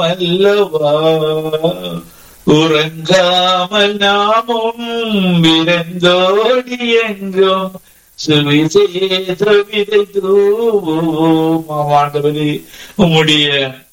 அல்லவா உறங்காமல் நாமும் விரந்தோடி எங்கும் சுவிசேஷ விதை தூவோம் ஆண்டவரே உம்முடைய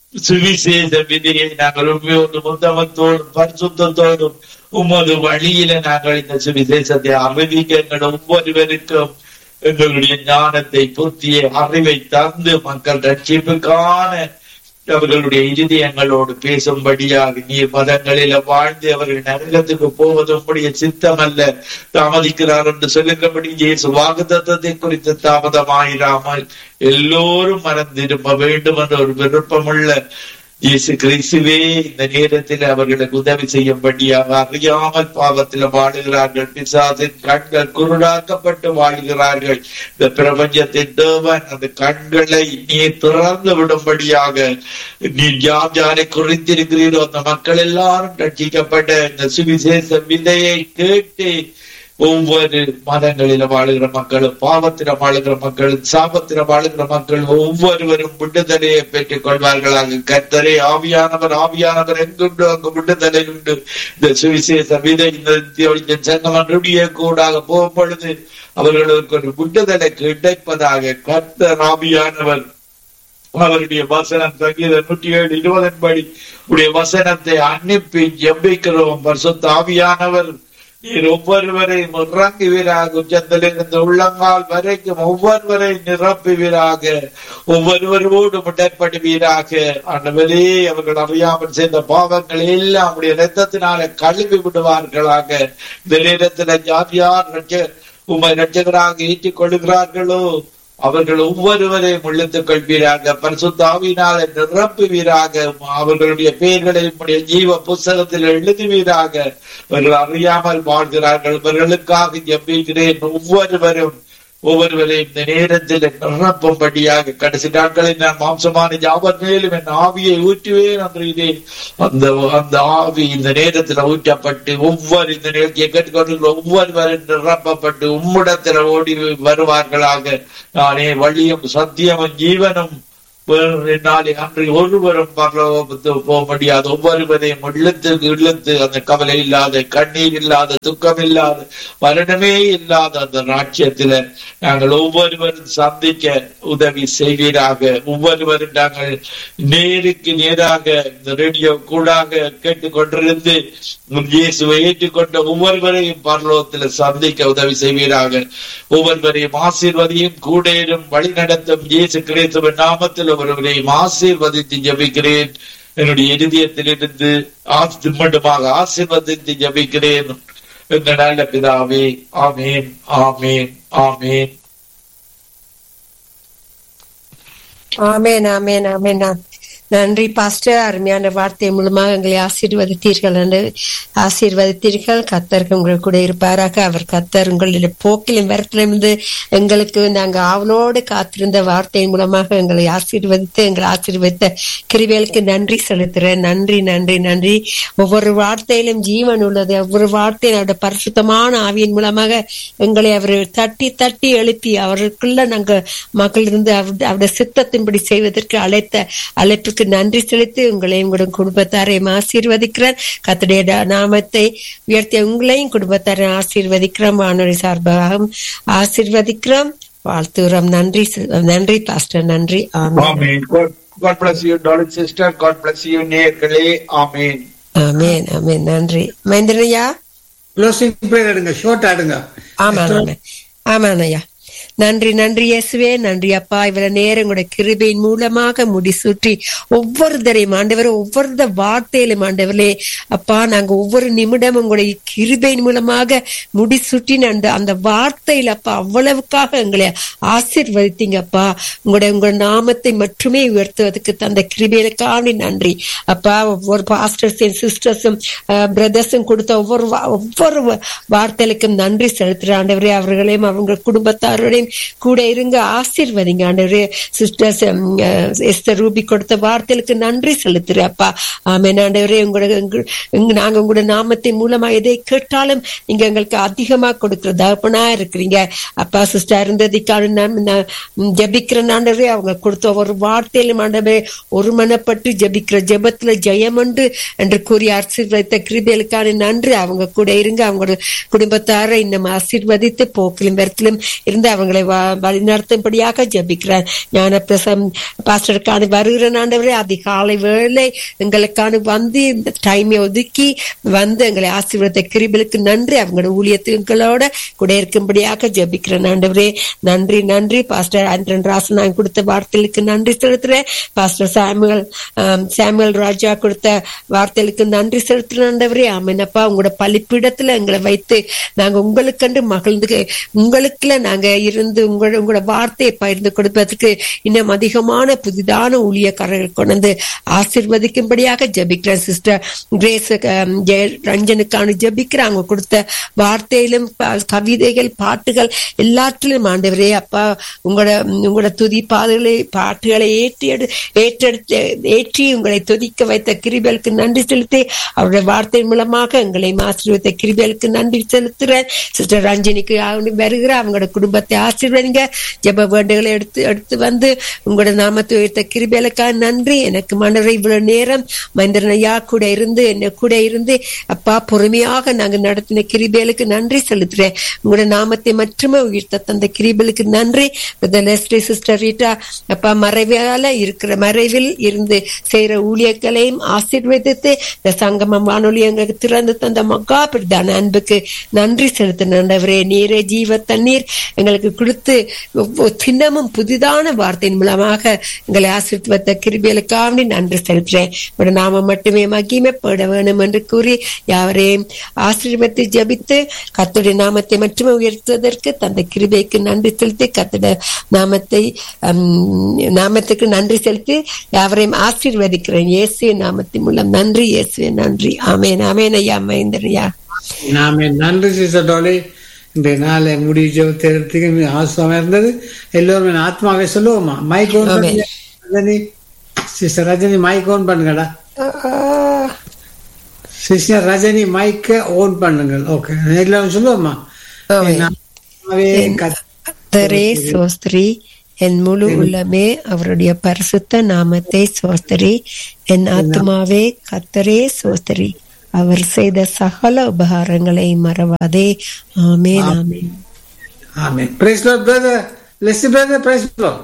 சுவிசேஷ விதையை நாங்கள் உண்மையோடு முத்தமத்தோடும் பரிசுத்தத்தோடும் உமது வழியில நாங்கள் இந்த சுவிசேஷத்தை அறிவிக்க எங்கள் ஒவ்வொருவருக்கும் எங்களுடைய ஞானத்தை புத்திய அறிவை தந்து மக்கள் ரட்சிப்புக்கான அவர்களுடைய இருதயங்களோடு பேசும்படியாக நீர் மதங்களில வாழ்ந்து அவர்கள் நரகத்துக்கு போவது உம்முடைய சித்தம் அல்ல தாமதிக்கிறார் என்று சொல்லுகிறபடி இயேசு வாக்குத்தத்தத்தை குறித்து தாமதமாயிராமல் எல்லோரும் மறந்திருப்ப வேண்டும் என்ற ஒரு விருப்பமுள்ள இயேசு கிறிஸ்துவே இந்த நேரத்தில் அவர்களுக்கு உதவி செய்யும்படியாக அறியாமல் பாவத்தில் வாழுகிறார்கள் பிசாசின் கண்கள் குருடாக்கப்பட்டு வாழ்கிறார்கள் இந்த பிரபஞ்சத்தின் தேவன் அந்த கண்களை நீ திறந்து விடும்படியாக நீ யார் யாரை குறித்திருக்கிறீரோ அந்த மக்கள் எல்லாரும் ரட்சிக்கப்பட்ட இந்த சுவிசேஷ விதையை கேட்டு ஒவ்வொரு மதங்களில வாழுகிற மக்களும் பாவத்தில வாழுகிற மக்களும் சாபத்தில வாழுகிற மக்கள் ஒவ்வொருவரும் விடுதலையை பெற்றுக் கொள்வார்களாக கர்த்தரே ஆவியானவர் ஆவியானவர் எங்குண்டு அங்கு விடுதலை உண்டு இந்த சுவிசேஷ விதை இந்த சங்கம் அன்றுடைய கூடாக போகும் பொழுது அவர்களுக்கு ஒரு விடுதலை கிடைப்பதாக கர்த்தர் ஆவியானவர் அவருடைய வசனம் சங்கீத நூற்றி ஏழு இருபதன் படி உடைய வசனத்தை அனுப்பி ஜெபிக்கிறோம் பரிசுத்த ஆவியானவர் நீர் ஒவ்வொருவரையும் இறங்குவீராக உச்சத்திலிருந்து உள்ளங்கால் வரைக்கும் ஒவ்வொருவரை நிரப்புவீராக ஒவ்வொருவரோடு முடற்படுவீராக ஆண்டவரே அவர்கள் அறியாமல் செய்த பாவங்களை எல்லாம் உடைய ரத்தத்தினால கழுவி விடுவார்களாக இந்த நேரத்தில் யார் யார் ரட்ச உமை ரட்சகராக ஏற்றுக் கொள்கிறார்களோ அவர்கள் ஒவ்வொருவரையும் உள்ளத்துக் கொள்வீராக பரிசுத்தாவினால் நிரப்புவீராக அவர்களுடைய பெயர்களை உடைய ஜீவ புஸ்தகத்தில் எழுதுவீராக அவர்கள் அறியாமல் வாழ்கிறார்கள் இவர்களுக்காக எம்பிக்கிறேன் ஒவ்வொருவரும் ஒவ்வொருவரையும் இந்த நேரத்தில் நிரப்பும்படியாக கடைசி நாட்களில் நான் மாம்சமான யாவர் மேலும் என் ஆவியை ஊற்றுவேன் என்று இதே அந்த அந்த ஆவி இந்த நேரத்தில் ஊற்றப்பட்டு ஒவ்வொரு இந்த நிகழ்ச்சியை கேட்டுக்கொண்டு ஒவ்வொருவரும் நிரப்பப்பட்டு உம்மிடத்தில் ஓடி வருவார்களாக நானே வழியும் சத்தியமும் ஜீவனும் நாளை அன்று ஒருவரும் பரலோகத்து போக முடியாது ஒவ்வொருவரையும் இழுத்து இழுத்து அந்த கவலை இல்லாத கண்ணீர் இல்லாத துக்கம் இல்லாத மரணமே இல்லாத அந்த ராட்சியத்தில நாங்கள் ஒவ்வொருவரும் சந்திக்க உதவி செய்வீராக ஒவ்வொருவரும் நாங்கள் நேருக்கு நேராக இந்த ரேடியோ கூடாக கேட்டுக்கொண்டிருந்து இயேசுவை ஏற்றுக்கொண்ட ஒவ்வொருவரையும் பரலோகத்தில் சந்திக்க உதவி செய்வீராக ஒவ்வொருவரையும் ஆசீர்வதியும் கூடேறும் வழி நடத்தும் இயேசு கிறிஸ்துவின் நாமத்தில் ஒருவரையும் ஆசீர்வதித்து ஜபிக்கிறேன் என்னுடைய இருதயத்திலிருந்து மட்டுமாக ஆசீர்வதித்து ஜபிக்கிறேன் என்ற நல்ல பிதாவே ஆமேன் ஆமேன் ஆமேன் ஆமேன் ஆமேன் ஆமேன் நன்றி பாஸ்டர் அருமையான வார்த்தை மூலமாக எங்களை ஆசீர்வதித்தீர்கள் என்று ஆசீர்வதித்தீர்கள் கத்தருக்கு உங்கள் கூட இருப்பாராக அவர் கத்தர் உங்களுடைய போக்கிலும் வரத்திலிருந்து எங்களுக்கு நாங்கள் அவனோடு காத்திருந்த வார்த்தையின் மூலமாக எங்களை ஆசீர்வதித்து எங்களை ஆசீர்வதித்த கிருவியலுக்கு நன்றி செலுத்துறேன் நன்றி நன்றி நன்றி ஒவ்வொரு வார்த்தையிலும் ஜீவன் உள்ளது ஒவ்வொரு வார்த்தையும் அவருடைய பரிசுத்தமான ஆவியின் மூலமாக எங்களை அவர் தட்டி தட்டி எழுப்பி அவருக்குள்ள நாங்கள் மக்கள் இருந்து அவருடைய சித்தத்தின்படி செய்வதற்கு அழைத்த அழைப்புக்கு நன்றி செலுத்தி உங்களையும் உங்களுடைய குடும்பத்தாரையும் ஆசீர்வதிக்கிறார் கத்துடைய நாமத்தை உயர்த்திய உங்களையும் குடும்பத்தாரையும் ஆசீர்வதிக்கிறோம் வானொலி சார்பாக ஆசீர்வதிக்கிறோம் வாழ்த்துகிறோம் நன்றி நன்றி பாஸ்டர் நன்றி ஆமேன் God bless you, darling sister. God bless you, நேயர்களே. ஆமேன் ஆமேன் ஆமேன் நன்றி மகேந்திரனையா க்ளோசிங் ப்ரேயர் எடுங்க ஷார்ட் ஆடுங்க ஆமா ஆமாண்ணய்யா நன்றி நன்றி இயேசுவே நன்றி அப்பா இவ்வளவு நேரம் கூட கிருபையின் மூலமாக முடிசூற்றி ஒவ்வொருத்தரையும் ஆண்டவர் ஒவ்வொரு வார்த்தையிலும் ஆண்டவர்களே அப்பா நாங்க ஒவ்வொரு நிமிடமும் உங்களுடைய கிருபையின் மூலமாக முடிசூட்டி அந்த அந்த வார்த்தையில அப்பா அவ்வளவுக்காக எங்களை ஆசிர்வதித்தீங்கப்பா உங்களுடைய உங்களோட நாமத்தை மட்டுமே உயர்த்துவதற்கு தந்த கிருபைகளுக்காக நன்றி அப்பா ஒவ்வொரு பாஸ்டர்ஸும் சிஸ்டர்ஸும் பிரதர்ஸும் கொடுத்த ஒவ்வொரு ஒவ்வொரு வார்த்தைகளுக்கும் நன்றி செலுத்துற ஆண்டவரே அவர்களையும் அவங்க குடும்பத்தாரோட ஒவ்வொருவரையும் கூட இருங்க ஆசீர்வதிங்க ஆண்டவரே சிஸ்டர்ஸ் எஸ்தர் ரூபி கொடுத்த வார்த்தைகளுக்கு நன்றி செலுத்துறேன் அப்பா ஆமென் ஆண்டவரே உங்களோட எங்க- எங்க- நாங்க உங்களோட நாமத்தின் மூலமா எதை கேட்டாலும் நீங்க எங்களுக்கு அதிகமா கொடுக்கிற தகப்பனா இருக்கிறீங்க அப்பா சிஸ்டர் இருந்ததுக்கான நான் நான் ஜெபிக்கிற ஆண்டவரே அவங்க கொடுத்த ஒரு வார்த்தையிலும் ஆண்டவரே ஒருமனப்பட்டு ஜெபிக்கிற ஜெபத்துல ஜெயம் உண்டு என்று கூறி ஆசீர்வதித்த கிருபைகளுக்கான நன்றி அவங்க கூட இருங்க அவங்களோட குடும்பத்தாரை இன்னும் ஆசீர்வதித்து போக்கிலும் வெறுத்திலும் இருந்து அவங்களை வ- வழிநடத்தும்படியாக ஜெபிக்கிறார் ஞான பிரசம் பாஸ்டருக்கான வருகிற ஆண்டவரே அதிகாலை வேளை எங்களுக்கான வந்து இந்த டைமை ஒதுக்கி வந்து எங்களை ஆசீர்வதித்த கிருபைகளுக்கு நன்றி அவங்களோட ஊழியத்துகளோட கூட இருக்கும்படியாக ஜெபிக்கிறேன் ஆண்டவரே நன்றி நன்றி பாஸ்டர் ஆண்டன் ராசன் நான் கொடுத்த வார்த்தைகளுக்கு நன்றி செலுத்துறேன் பாஸ்டர் சாமுவல் ஆம், சாமுவல் ராஜா கொடுத்த வார்த்தைகளுக்கு நன்றி செலுத்துறேன் ஆண்டவரே ஆமெனப்பா உங்களோட பலிப்பிடத்துல எங்களை வைத்து நாங்க உங்களுக்கென்று மகிழ்ந்து உங்களுக்குள்ள நாங்க இருந்து உங்களோட உங்களோட வார்த்தையை பகிர்ந்து கொடுப்பதற்கு இன்னும் அதிகமான புதிதான ஊழியக்காரர்கள் கொண்டு வந்து ஆசீர்வதிக்கும்படியாக ஜெபிக்கிறேன் சிஸ்டர் கிரேஸ் ஆம், ஜெய ரஞ்சனுக்கான ஜெபிக்கிறேன் அவங்க கொடுத்த வார்த்தையிலும் ப- கவிதைகள் பாட்டுகள் எல்லாற்றிலும் ஆண்டவரே அப்பா உங்களோட உங்களோட துதி பாதுகளை பாட்டுகளை ஏற்றி எடு- ஏற்றெடுத்து ஏற்றி உங்களை துதிக்க வைத்த கிருபலுக்கு நன்றி செலுத்தி அவருடைய வார்த்தையின் மூலமாக எங்களை ஆசீர்வதித்த கிருபலுக்கு நன்றி செலுத்துறேன் சிஸ்டர் ரஞ்சனிக்கு அவங்க வருகிற அவங்களோட குடும்பத்தை ஆசீர்வதிங்க ஜெப வேண்டுகளை எடுத்து எடுத்து வந்து உங்களோட நாமத்தை உயர்த்த கிருபலுக்காக நன்றி எனக்கு மனரை இவ்வளவு நேரம் மந்திரன் ஐயா கூட இருந்து என்ன கூட இருந்து அப்பா பொறுமையாக நாங்க நடத்தின கிருபேலுக்கு நன்றி செலுத்துறேன் உங்களோட நாமத்தை மட்டுமே உயிர்த்த தந்த கிருபேலுக்கு நன்றி லெஸ்லி சிஸ்டர் ரீட்டா அப்பா மறைவால இருக்கிற மறைவில் இருந்து செய்யற ஊழியர்களையும் ஆசீர்வதித்து இந்த சங்கம வானொலி எங்களுக்கு திறந்து தந்த மகா பிரதான அன்புக்கு நன்றி செலுத்தினவரே நீரே ஜீவ தண்ணீர் எங்களுக்கு கொடுத்து ஒவ்வொரு தினமும் புதிதான வார்த்தையின் மூலமாக எங்களை ஆசீர்வத்த கிருபியலுக்காக நன்றி செலுத்துறேன் உங்களோட நாம மட்டுமே மகிமைப்பட வேணும் என்று கூறி யாவரையும் ஆசீர்வத்தை ஜபித்து கத்துடைய நாமத்தை மட்டுமே உயர்த்துவதற்கு தந்த கிருபைக்கு நன்றி செலுத்தி கத்துட நாமத்தை ஹம், நாமத்துக்கு நன்றி செலுத்தி யாவரையும் ஆசீர்வதிக்கிறேன் இயேசு நாமத்தின் மூலம் நன்றி இயேசுவே நன்றி ஆமேன் ஆமேன் ஐயா மகேந்திரன் ஐயா நாமே நன்றி சிஸ்டர் டோலி இன்றைய நாளை முடிவு ஜெபத்திற்கு மிக அவசரமா இருந்தது எல்லோரும் என் ஆத்மாவை சொல்லுவோமா மைக் ஓன் ஆமென். பண்ணுங்க Rajini sister Rajini mic on பண்ணுங்கடா சிஸ்டர் ரஜினி மைக்க ஓன் பண்ணுங்கள் ஓகே எல்லாரும் சொல்லுவோமா ஆமென். என் ஆத்மாவே கர்த்தரை கர்த்தரே சோஸ்திரி என் முழு உள்ளமே அவருடைய பரிசுத்த நாமத்தை சோஸ்திரி என் ஆத்மாவே கர்த்தரே சோஸ்திரி அவர் செய்த சகல உபகாரங்களை மறவாதே ஆமேன் ஆமேன் ஆமென் பிரைஸ் லார்ட் பிரதர் லெஸ்ட் பிரதர் பிரைஸ் லார்ட்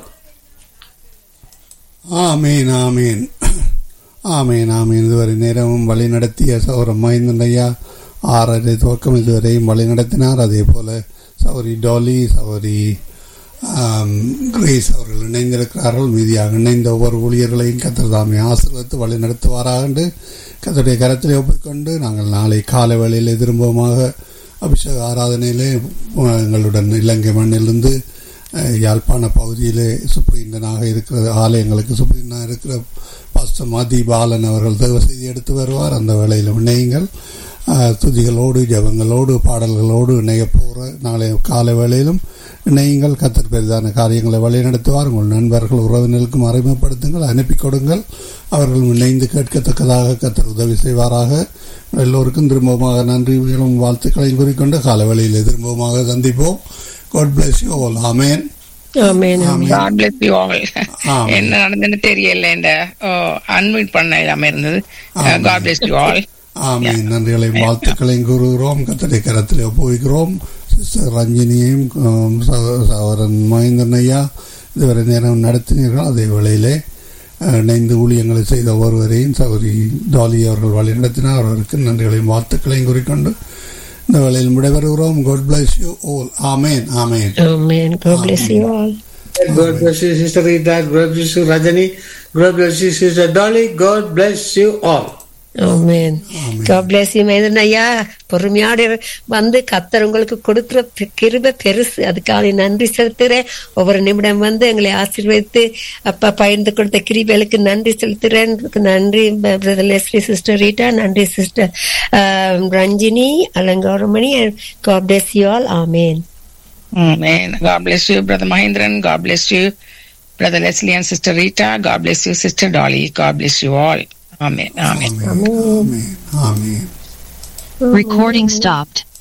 ஆமேன் ஆமேன் ஆமேன் ஆமேன் இதுவரை நேரமும் வழி நடத்திய சௌரம் மைந்தன் ஐயா ஆறரை துவக்கம் இதுவரையும் வழி நடத்தினார் அதே போல சௌரி டாலி சௌரி ஆம், கிரேஸ் அவர்கள் இணைந்திருக்கிறார்கள் மீதியாக இணைந்த ஒவ்வொரு ஊழியர்களையும் கத்தர் தாமே ஆசீர்வதித்து வழி நடத்துவாராக என்று கத்தருடைய கரத்திலே ஒப்புக்கொண்டு நாங்கள் நாளை காலை வேளையில் திரும்பமாக அபிஷேக ஆராதனையிலே அஹ், எங்களுடன் இலங்கை மண்ணிலிருந்து அஹ், யாழ்ப்பாண பகுதியிலே சுப்ரீண்டனாக இருக்கிற ஆலயங்களுக்கு சுப்ரீண்டனாக இருக்கிற பாஸ்டர் மதி பாலன் அவர்கள் தேவ செய்தி எடுத்து வருவார் அந்த வேளையில் இணையுங்கள் அஹ், துதிகளோடு ஜபங்களோடு பாடல்களோடு இணைய போகிற நாளை காலை வேளையிலும் இணையுங்கள் கத்தர் பெரிதான காரியங்களை வழிநடத்துவார் உங்கள் நண்பர்கள் உறவினர்களுக்கும் அறிமுகப்படுத்துங்கள் அனுப்பி கொடுங்கள் அவர்களும் இணைந்து கேட்கத்தக்கதாக கத்தர் உதவி செய்வாராக எல்லோருக்கும் திரும்பமாக நன்றிகளும் வாழ்த்துக்களையும் கூறிக்கொண்டு கால வேளையில் திரும்பமாக சந்திப்போம் காட் பிளஸ் யூ ஆல் ஆமேன் ஆமேன் ஆமேன் God bless you all. ஆமென். என்ன நடந்துன்னு தெரியல இந்த அன்மிட் பண்ண இல்லாம இருந்தது ஆமென். காட் பிளஸ் யூ ஆல் ஆமீன் நன்றிகளையும் வாழ்த்துக்களையும் கூறுகிறோம் கத்தடை கரத்தில் ஒப்புவிக்கிறோம் சிஸ்டர் ரஞ்சினியையும் ஆம், சகோ- சகோதரன் மகேந்திரன் ஐயா இதுவரை நேரம் நடத்தினீர்கள் அதே வேளையிலே அஹ், இணைந்து ஊழியங்களை செய்த ஒருவரையும் சகோதரி டாலி அவர்கள் வழி நடத்தினார் அவருக்கு நன்றிகளையும் வாழ்த்துக்களையும் கூறிக்கொண்டு இந்த வேளையில் விடைபெறுகிறோம் காட் பிளஸ் யூ ஓல் ஆமேன் ஆமேன் ஆமேன் God bless you all God bless you, Sister Rita. God bless you, Rajani. God bless you, Sister Dolly. God bless you all. ஆமென் God bless you மகேந்திரன் ஐயா பொறுமையோடு வந்து கத்தர் உங்களுக்கு கொடுக்கிற பெ- கிருபை பெருசு அதுக்காக நன்றி செலுத்துறேன் ஒவ்வொரு நிமிடம் வந்து எங்களை ஆசீர்வதித்து அப்பா பகிர்ந்து கொடுத்த கிருபைகளுக்கு நன்றி செலுத்துறேன் நன்றி பிரதர் லெஸ்லி சிஸ்டர் ரீட்டா நன்றி sister Ranjini Alangaramani God bless you all ஆமேன் Amen. God bless you, Brother Mahindran. God bless you, Brother Leslie and Sister Rita. God bless you, Sister Dolly. God bless you all. Amen. Amen. ஆமென் ஆமென் ஆமென் Recording stopped.